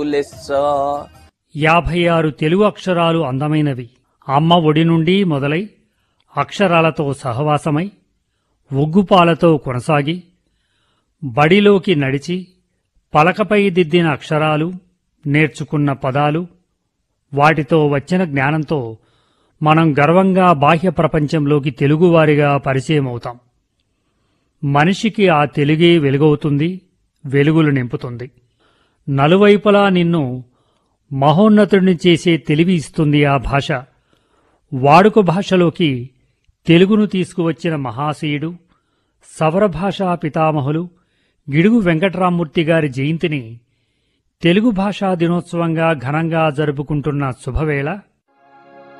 లెస్స యాభై ఆరు తెలుగు అక్షరాలు అందమైనవి అమ్మ ఒడి నుండి మొదలై అక్షరాలతో సహవాసమై ఒగ్గుపాలతో కొనసాగి బడిలోకి నడిచి పలకపై దిద్దిన అక్షరాలు నేర్చుకున్న పదాలు వాటితో వచ్చిన జ్ఞానంతో మనం గర్వంగా బాహ్య ప్రపంచంలోకి తెలుగువారిగా పరిచయం అవుతాం మనిషికి ఆ తెలుగే వెలుగవుతుంది వెలుగులు నింపుతుంది నలువైపులా నిన్ను మహోన్నతుడిని చేసే తెలివి ఇస్తుంది ఆ భాష వాడుక భాషలోకి తెలుగును తీసుకువచ్చిన మహాశయుడు సవర భాషా పితామహులు గిడుగు వెంకట్రామూర్తి గారి జయంతిని తెలుగు భాషా దినోత్సవంగా ఘనంగా జరుపుకుంటున్న శుభవేళ